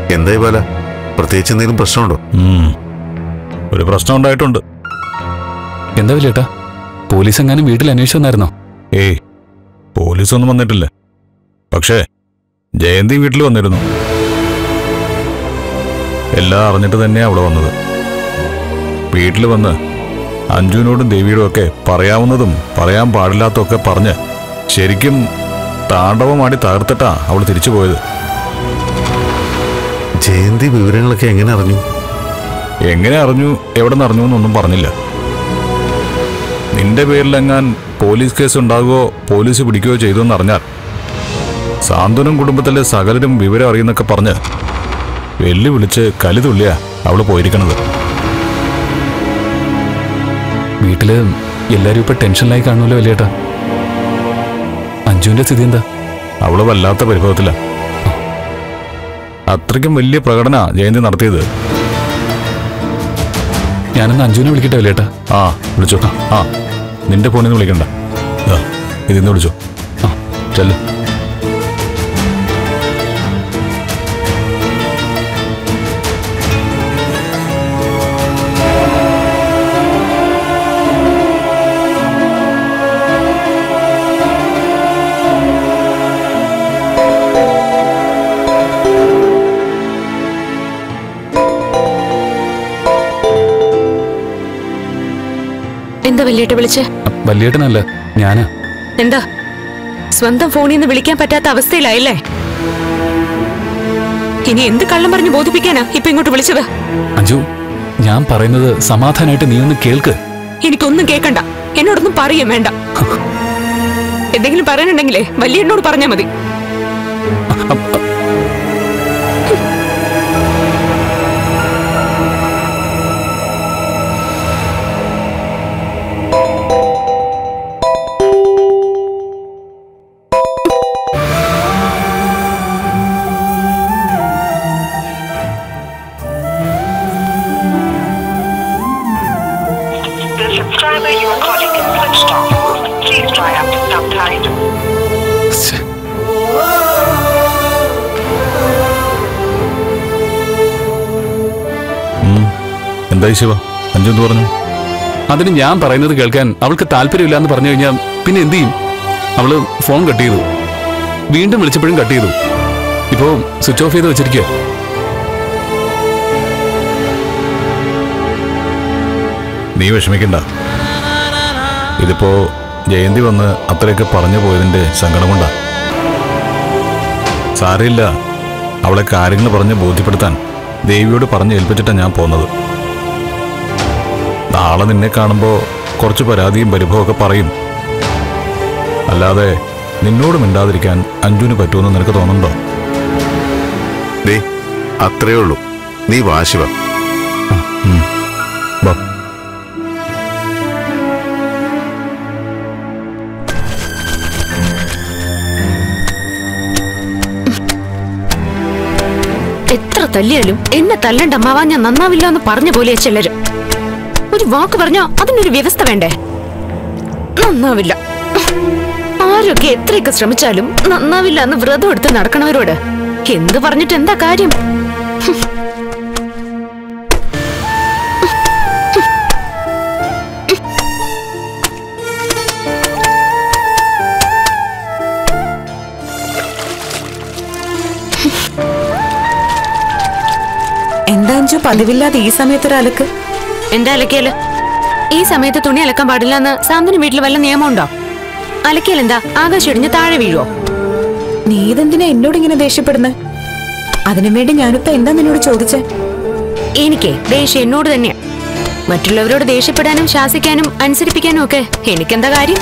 എന്തായി ബാല പ്രത്യേകിച്ച് എന്തെങ്കിലും പ്രശ്നമുണ്ടോ ഉം. ഒരു പ്രശ്നം ഉണ്ടായിട്ടുണ്ട് എന്താ വലിയേട്ടാ പോലീസ് എങ്ങാനും വീട്ടിൽ അന്വേഷിച്ചു വന്നായിരുന്നോ ഏയ് പോലീസൊന്നും വന്നിട്ടില്ല പക്ഷേ ജയന്തി വീട്ടിൽ വന്നിരുന്നു എല്ലാം അറിഞ്ഞിട്ട് തന്നെയാ അവള് വന്നത് വീട്ടിൽ വന്ന് അഞ്ജുവിനോടും ദേവിയോടും ഒക്കെ പറയാവുന്നതും പറയാൻ പാടില്ലാത്തതൊക്കെ പറഞ്ഞ് ശരിക്കും താണ്ഡവമാടി തകർത്തിട്ടാ അവൾ തിരിച്ചു പോയത് ജയന്തി വിവരങ്ങളൊക്കെ എങ്ങനെ അറിഞ്ഞു എങ്ങനെ അറിഞ്ഞു എവിടെ നിന്ന് അറിഞ്ഞു എന്നൊന്നും പറഞ്ഞില്ല നിന്റെ പേരിലെങ്ങാൻ പോലീസ് കേസ് ഉണ്ടാകുകയോ പോലീസ് പിടിക്കുകയോ ചെയ്തു എന്നറിഞ്ഞാൽ സാന്ത്വനം കുടുംബത്തിലെ സകലരും വിവരം അറിയുന്നൊക്കെ പറഞ്ഞ് വെല്ലുവിളിച്ച് കലി തുള്ളിയാ അവള് പോയിരിക്കണത് വീട്ടില് എല്ലാരും ഇപ്പൊ ടെൻഷനിലായി കാണുമല്ലോ വലിയേട്ടാ അഞ്ജുവിന്റെ സ്ഥിതി എന്താ അവള് വല്ലാത്ത പരിഭവത്തില അത്രയ്ക്കും വലിയ പ്രകടന ജയന്തി നടത്തിയത് ഞാനൊന്ന് അഞ്ജുവിനെ വിളിക്കട്ടെ വലിയേട്ടാ ആ വിളിച്ചോ ആ നിന്റെ ഫോണിൽ നിന്ന് വിളിക്കണ്ട ദാ, ഇതിന്ന് വിളിച്ചോ ആ ചെല്ലു എന്താ വലിയേട്ട വിളിച്ച് വലിയേട്ടനല്ല ഞാനാ എന്താ സ്വന്തം ഫോണിൽ നിന്ന് വിളിക്കാൻ പറ്റാത്ത അവസ്ഥയിലായില്ലേ ഇനി എന്ത് കള്ളം പറഞ്ഞ് ബോധിപ്പിക്കാനാ ഇപ്പൊ ഇങ്ങോട്ട് വിളിച്ചത് അഞ്ജു ഞാൻ പറയുന്നത് സമാധാനമായിട്ട് നീ ഒന്ന് കേൾക്ക് എനിക്കൊന്നും കേക്കണ്ട എന്നോടൊന്നും പറയും വേണ്ട എന്തെങ്കിലും പറയാനുണ്ടെങ്കിലേ വലിയ എന്നോട് പറഞ്ഞാ മതി The subscriber you are calling is switched off. Please try after some time. ശ്ശെ. എന്തായി ശിവ അഞ്ചു എന്ത് പറഞ്ഞു അതിന് ഞാൻ പറയുന്നത് കേൾക്കാൻ അവൾക്ക് താല്പര്യമില്ല എന്ന് പറഞ്ഞു കഴിഞ്ഞാൽ പിന്നെ എന്ത് ചെയ്യും അവള് ഫോൺ കട്ട് ചെയ്തു വീണ്ടും വിളിച്ചപ്പോഴും കട്ട് ചെയ്തു ഇപ്പോ സ്വിച്ച് ഓഫ് ചെയ്ത് വെച്ചിരിക്കുക നീ വിഷമിക്കണ്ട ഇതിപ്പോ ജയന്തി വന്ന് അത്രയൊക്കെ പറഞ്ഞു പോയതിന്റെ സങ്കടം കൊണ്ടാ സാരമില്ല അവളെ കാര്യങ്ങൾ പറഞ്ഞ് ബോധ്യപ്പെടുത്താൻ ദേവിയോട് പറഞ്ഞ് ഏൽപ്പിച്ചിട്ടാ ഞാൻ പോന്നത് നാളെ നിന്നെ കാണുമ്പോ കുറച്ച് പരാതിയും പരിഭവമൊക്കെ പറയും അല്ലാതെ നിന്നോട് മിണ്ടാതിരിക്കാൻ അഞ്ജുവിന് പറ്റുമെന്ന് നിനക്ക് തോന്നുന്നുണ്ടോ ഡേ അത്രേ ഉള്ളൂ നീ വാശിവ വാ എത്ര തല്ലിയാലും എന്നെ തല്ലണ്ട അമ്മാവാ ഞാൻ നന്നാവില്ല എന്ന് പറഞ്ഞ പോലെ ചിലര് ഒരു വാക്ക് പറഞ്ഞാ അതിനൊരു വ്യവസ്ഥ വേണ്ടേ നന്നാവില്ല ആരൊക്കെ എത്രയൊക്കെ ശ്രമിച്ചാലും നന്നാവില്ല എന്ന് വ്രതം എടുത്ത് നടക്കണവരോട് എന്ത് പറഞ്ഞിട്ട് എന്താ കാര്യം എന്താ അഞ്ചു പതിവില്ലാതെ ഈ സമയത്തൊരു അലക്ക് എന്താ അലക്കിയാല് ഈ സമയത്ത് തുണി അലക്കാൻ പാടില്ല എന്ന് സാന്ത്വന് വീട്ടിൽ വല്ല നിയമമുണ്ടോ അലക്കിയാൽ എന്താ ആകാശം ഇടിഞ്ഞ് താഴെ വീഴുവോ നീ ഇതെന്തിനാ എന്നോട് ഇങ്ങനെ ദേഷ്യപ്പെടുന്നത് അതിനു വേണ്ടി ഞാനിപ്പോ എന്താ നിന്നോട് ചോദിച്ചേ എനിക്ക് ദേഷ്യം എന്നോട് തന്നെയാ മറ്റുള്ളവരോട് ദേഷ്യപ്പെടാനും ശാസിക്കാനും അനുസരിപ്പിക്കാനും ഒക്കെ എനിക്കെന്താ കാര്യം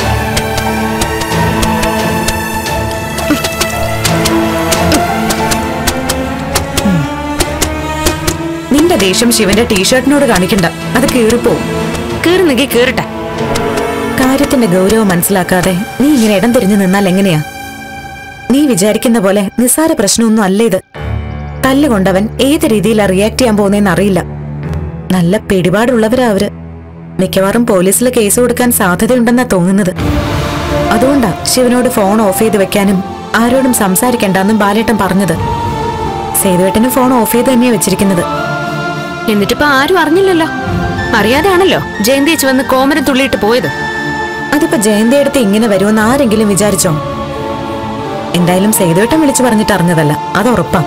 നിന്റെ ദേഷ്യം ശിവന്റെ ടീഷർട്ടിനോട് കാണിക്കണ്ട അത് കീറിപ്പോവും കീറുന്നെങ്കിൽ കീറട്ടെ കാര്യത്തിന്റെ ഗൗരവം മനസ്സിലാക്കാതെ നീ ഇങ്ങനെ ഇടം തിരിഞ്ഞു നിന്നാൽ എങ്ങനെയാ നീ വിചാരിക്കുന്ന പോലെ നിസ്സാര പ്രശ്നമൊന്നും അല്ല ഇത് തല്ലുകൊണ്ടവൻ ഏത് രീതിയിലാ റിയാക്ട് ചെയ്യാൻ പോകുന്നതെന്ന് അറിയില്ല നല്ല പിടിപാടുള്ളവരാ അവര് മിക്കവാറും പോലീസിൽ കേസ് കൊടുക്കാൻ സാധ്യതയുണ്ടെന്നാ തോന്നുന്നത് അതുകൊണ്ടാ ശിവനോട് ഫോൺ ഓഫ് ചെയ്ത് വെക്കാനും ആരോടും സംസാരിക്കണ്ടെന്നും ബാലേട്ടൻ പറഞ്ഞത് സേതുവേട്ടന് ഫോൺ ഓഫ് ചെയ്ത് തന്നെയാ വെച്ചിരിക്കുന്നത് എന്നിട്ടിപ്പോ ആരും അറിഞ്ഞില്ലല്ലോ അറിയാതെയാണല്ലോ ജയന്തിച്ച് വന്ന് കോമരം തുള്ളിയിട്ട് പോയത് അതിപ്പോ ജയന്തിയടുത്ത് ഇങ്ങനെ വരുമെന്ന് ആരെങ്കിലും വിചാരിച്ചോ എന്തായാലും സേതുവേട്ടൻ വിളിച്ചു പറഞ്ഞിട്ട് അറിഞ്ഞതല്ല അത് ഉറപ്പാ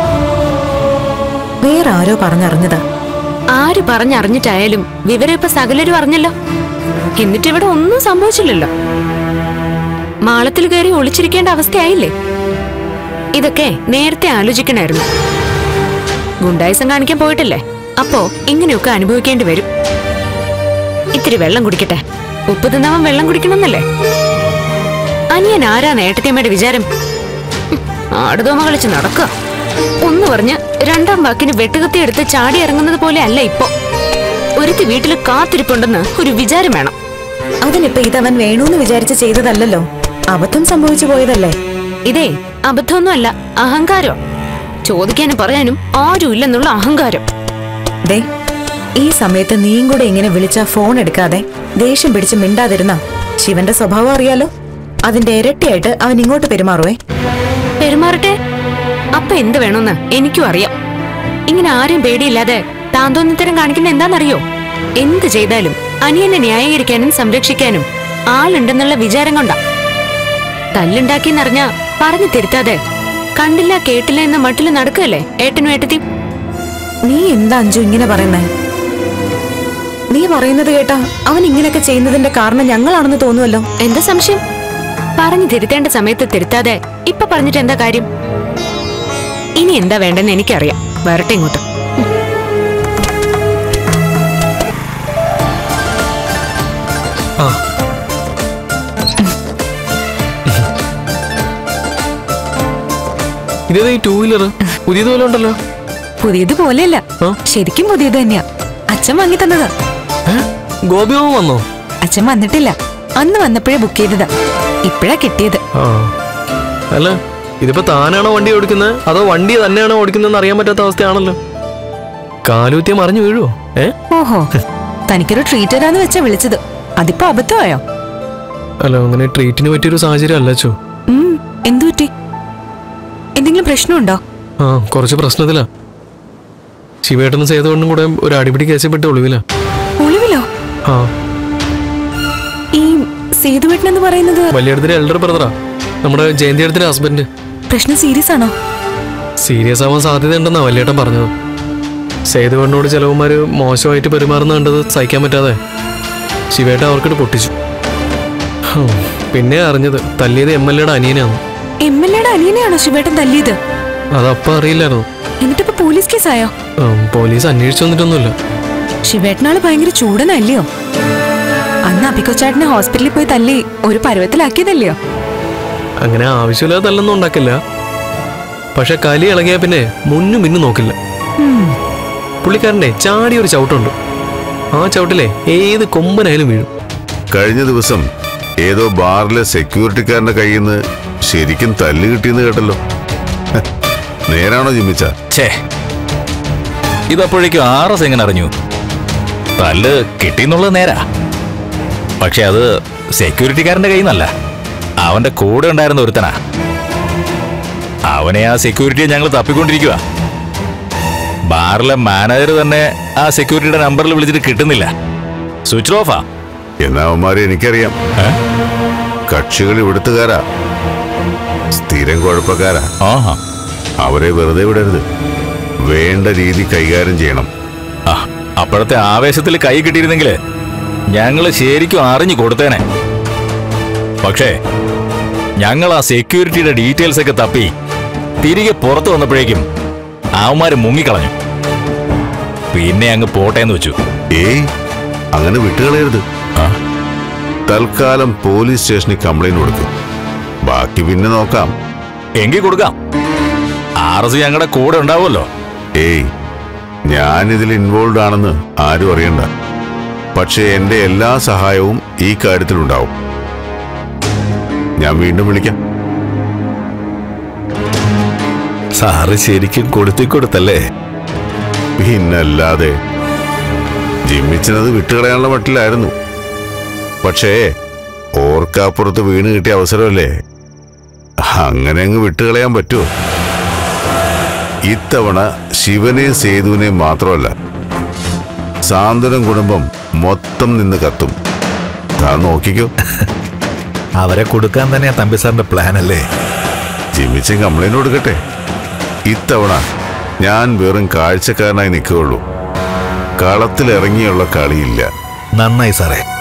വേറെ ആരോ പറഞ്ഞറിഞ്ഞതാ ആര് പറഞ്ഞറിഞ്ഞിട്ടായാലും വിവരം ഇപ്പൊ സകലരും അറിഞ്ഞല്ലോ എന്നിട്ട് ഇവിടെ ഒന്നും സംഭവിച്ചില്ലല്ലോ മാളത്തിൽ കയറി ഒളിച്ചിരിക്കേണ്ട അവസ്ഥയായില്ലേ ഇതൊക്കെ നേരത്തെ ആലോചിക്കണായിരുന്നു ഗുണ്ടായുസം കാണിക്കാൻ പോയിട്ടില്ലേ അപ്പോ ഇങ്ങനെയൊക്കെ അനുഭവിക്കേണ്ടി വരും ഇത്തിരി വെള്ളം കുടിക്കട്ടെ ഉപ്പ് തിന്നവൻ വെള്ളം കുടിക്കണമെന്നല്ലേ അനിയൻ ആരാ നേട്ടത്തിയമ്മയുടെ വിചാരം ഹും, ആടുതോമ കളിച്ച് നടക്കുക ഒന്ന് പറഞ്ഞ് രണ്ടാം വാക്കിന് വെട്ടുകത്തി എടുത്ത് ചാടി ഇറങ്ങുന്നത് പോലെ അല്ല ഇപ്പോ ഒരുത്തി വീട്ടിൽ കാത്തിരിപ്പുണ്ടെന്ന് ഒരു വിചാരം വേണം അതിനിപ്പോ ഇതവൻ വേണൂന്ന് വിചാരിച്ച് ചെയ്തതല്ലല്ലോ അബദ്ധം സംഭവിച്ചു പോയതല്ലേ ഇതേ അബദ്ധമൊന്നുമല്ല അഹങ്കാരം ചോദിക്കാനും പറയാനും ആരും ഇല്ലെന്നുള്ള അഹങ്കാരം ദേ ഈ സമയത്ത് നീയും കൂടെ ഇങ്ങനെ വിളിച്ച ഫോൺ എടുക്കാതെ ദേഷ്യം പിടിച്ച് മിണ്ടാതിരുന്ന ശിവന്റെ സ്വഭാവം അറിയാലോ അതിന്റെ ഇരട്ടിയായിട്ട് അവൻ ഇങ്ങോട്ട് പെരുമാറുവേ പെരുമാറട്ടെ അപ്പൊ എന്ത് വേണമെന്ന് എനിക്കും അറിയാം ഇങ്ങനെ ആരും പേടിയില്ലാതെ താൻ തോന്നിത്തരം കാണിക്കുന്ന എന്താണെന്നറിയോ എന്ത് ചെയ്താലും അനിയനെ ന്യായീകരിക്കാനും സംരക്ഷിക്കാനും ആളുണ്ടെന്നുള്ള വിചാരം കൊണ്ടാ തല്ലുണ്ടാക്കിയെന്നറിഞ്ഞ പറഞ്ഞു തിരുത്താതെ കണ്ടില്ല കേട്ടില്ല എന്ന മട്ടില് നടക്കുകയല്ലേ ഏട്ടനും ഏട്ടത്തിയും നീ എന്താ അഞ്ചു ഇങ്ങനെ പറയുന്നേ നീ പറയുന്നത് കേട്ടാ അവൻ ഇങ്ങനെയൊക്കെ ചെയ്യുന്നതിന്റെ കാരണം ഞങ്ങളാണെന്ന് തോന്നുമല്ലോ എന്താ സംശയം പറഞ്ഞു തിരുത്തേണ്ട സമയത്ത് തിരുത്താതെ ഇപ്പൊ പറഞ്ഞിട്ട് എന്താ കാര്യം ഇനി എന്താ വേണ്ടെന്ന് എനിക്കറിയാം വരട്ടെ ഇങ്ങോട്ട് ആ ഇതേതാ ഈ ടൂ വീലർ പുതിയതുപോലെ ഉണ്ടല്ലോ പുതിയത് പോലെയല്ല ആ? ശരിക്കും പുതിയത് തന്നെയാ അച്ഛൻ വാങ്ങി തന്നതാ ഏ? ഗോപിമാമ വന്നോ അച്ഛൻ വന്നിട്ടില്ല അന്ന് വന്നപ്പോഴേ ബുക്ക് ചെയ്തതാ ഇപ്പഴാ കിട്ടിയത് ആ അല്ല ഇതിപ്പോ താനാണോ വണ്ടി ഓടിക്കുന്നത് അതോ വണ്ടി തന്നെയാണോ ഓടിക്കുന്നതെന്ന് അറിയാൻ പറ്റാത്ത അവസ്ഥയാണല്ലോ കാലൂത്തിയ മറിഞ്ഞു വീഴുവോ ഏ ഓഹോ തനിക്കൊരു ട്രീറ്റ് തരാന്ന് വെച്ചാ വിളിച്ചത് അതിപ്പോ അബദ്ധമായോ അല്ല അങ്ങനെ ട്രീറ്റിന് പറ്റിയൊരു സാഹചര്യം അല്ല ചോ ഉം, എന്തു പറ്റി എന്തെങ്കിലും പ്രശ്നമുണ്ടോ ആ കുറച്ച് പ്രശ്നത്തിലാ ശിവേട്ടനും സേതുകൊണ്ടും കൂടെ ഒരു അടിപിടി കേസപ്പെട്ട് ഒളിവിലാ ഒളിവിലോ ആ ഈ സേതുവേട്ടൻ എന്ന് പറയുന്നത് വലിയടത്തിന്റെ എൽഡർ ബ്രദറാ നമ്മുടെ ജയന്തി അടുത്തിന്റെ ഹസ്ബൻഡ് പ്രശ്നം സീരിയസ് ആണോ സീരിയസ് ആവാൻ സാധ്യതയുണ്ടെന്നാ വലിയേട്ടൻ പറഞ്ഞത് സേതുവണ്ണോട് ചിലവന്മാര് മോശമായിട്ട് പെരുമാറുന്ന കണ്ടത് സഹിക്കാൻ പറ്റാതെ ശിവേട്ട അവർക്കിട്ട് പൊട്ടിച്ചു ഹും, പിന്നെ അറിഞ്ഞത് തല്ലിയത് എം എൽ എയുടെ അനിയനാണ് എം എൽ എയുടെ അനിയനെയാണോ ശിവേട്ടൻ തല്ലിയത് അതപ്പം അറിയില്ലായിരുന്നു എന്നിട്ടിപ്പോ പോലീസ് കേസായോ ഉം, പോലീസ് അന്വേഷിച്ചു വന്നിട്ടൊന്നുമില്ല ശിവേട്ടനാള് ഭയങ്കര ചൂടനല്ലയോ അന്ന് അഭിക്കൊച്ചാട്ടിനെ ഹോസ്പിറ്റലിൽ പോയി തല്ലി ഒരു പരുവത്തിലാക്കിയതല്ലയോ അങ്ങനെ ആവശ്യമില്ലാതെ തല്ലൊന്നും ഉണ്ടാക്കില്ല പക്ഷെ കലി ഇളകിയ പിന്നെ മുന്നും പിന്നും നോക്കില്ല പുള്ളിക്കാരൻ്റെ ചാടി ഒരു ചവിട്ടുണ്ട് ആ ചവിട്ടിലെ ഏത് കൊമ്പനായാലും വീഴും കഴിഞ്ഞ ദിവസം ഏതോ ബാറിലെ സെക്യൂരിറ്റിക്കാരന്റെ കയ്യിൽ നിന്ന് ശരിക്കും തല്ല് കിട്ടിയെന്ന് കേട്ടല്ലോ ഹ, നേരാണോ ജിമ്മിച്ച ഛേ ഇതപ്പോഴേക്കും ആർ എസ് എങ്ങനെ അറിഞ്ഞു തല്ല് കിട്ടിയെന്നുള്ളത് നേരാ പക്ഷെ അത് സെക്യൂരിറ്റിക്കാരന്റെ കയ്യിൽ നിന്നല്ല അവന്റെ കൂടെ ഉണ്ടായിരുന്ന ഒരുത്തനാ അവനെ ആ സെക്യൂരിറ്റിയെ ഞങ്ങൾ തപ്പിക്കൊണ്ടിരിക്കുക ബാറിലെ മാനേജർ തന്നെ ആ സെക്യൂരിറ്റിയുടെ നമ്പറിൽ വിളിച്ചിട്ട് കിട്ടുന്നില്ല സ്വിച്ച് ഓഫാ എന്നാ അവന്മാരെ എനിക്കറിയാം കക്ഷികൾ ഇവിടുത്തുകാരാ സ്ഥിരം കുഴപ്പക്കാരാ ആഹാ അവരെ വെറുതെ വിടരുത് വേണ്ട രീതി കൈകാര്യം ചെയ്യണം ആ അപ്പോഴത്തെ ആവേശത്തിൽ കൈ കിട്ടിയിരുന്നെങ്കിൽ ഞങ്ങൾ ശരിക്കും അറിഞ്ഞു കൊടുത്തേനെ പക്ഷേ ഞങ്ങൾ ആ സെക്യൂരിറ്റിയുടെ ഡീറ്റെയിൽസ് ഒക്കെ തപ്പി തിരികെ പുറത്തു വന്നപ്പോഴേക്കും അവന്മാര് മുങ്ങിക്കളഞ്ഞു പിന്നെ അങ്ങ് പോട്ടെ എന്ന് വെച്ചു ഏയ് അങ്ങനെ വിട്ടുകളയരുത് ആ, തൽക്കാലം പോലീസ് സ്റ്റേഷനിൽ കംപ്ലൈന്റ് കൊടുക്കും ബാക്കി പിന്നെ നോക്കാം എങ്കിൽ കൊടുക്കാം ആർ എസ് ഞങ്ങളുടെ കൂടെ ഉണ്ടാവുമല്ലോ ഏയ് ഞാനിതിൽ ഇൻവോൾവ് ആണെന്ന് ആരും അറിയണ്ട പക്ഷേ എന്റെ എല്ലാ സഹായവും ഈ കാര്യത്തിലുണ്ടാവും ഞാൻ വീണ്ടും വിളിക്കാം സാറ് ശരിക്കും കൊടുത്തി കൊടുത്തല്ലേ പിന്നല്ലാതെ ജിമ്മിച്ചനത് വിട്ടുകളയാനുള്ള മട്ടിലായിരുന്നു പക്ഷേ ഓർക്കാപ്പുറത്ത് വീണ് കിട്ടിയ അവസരമല്ലേ അങ്ങനെ അങ്ങ് വിട്ടുകളയാൻ പറ്റുമോ ഇത്തവണ ശിവനെയും സേതുവിനെയും മാത്രമല്ല സാന്ത്വനം കുടുംബം മൊത്തം നിന്ന് കത്തും താൻ നോക്കിക്കോ അവരെ കൊടുക്കാൻ തന്നെയാ തമ്പി സാറിന്റെ പ്ലാൻ അല്ലേ ജിമിച്ചൻ കംപ്ലൈന്റ് കൊടുക്കട്ടെ ഇത്തവണ ഞാൻ വെറും കാഴ്ചക്കാരനായി നിൽക്കുകയുള്ളൂ കളത്തിലിറങ്ങിയുള്ള കളിയില്ല നന്നായി സാറേ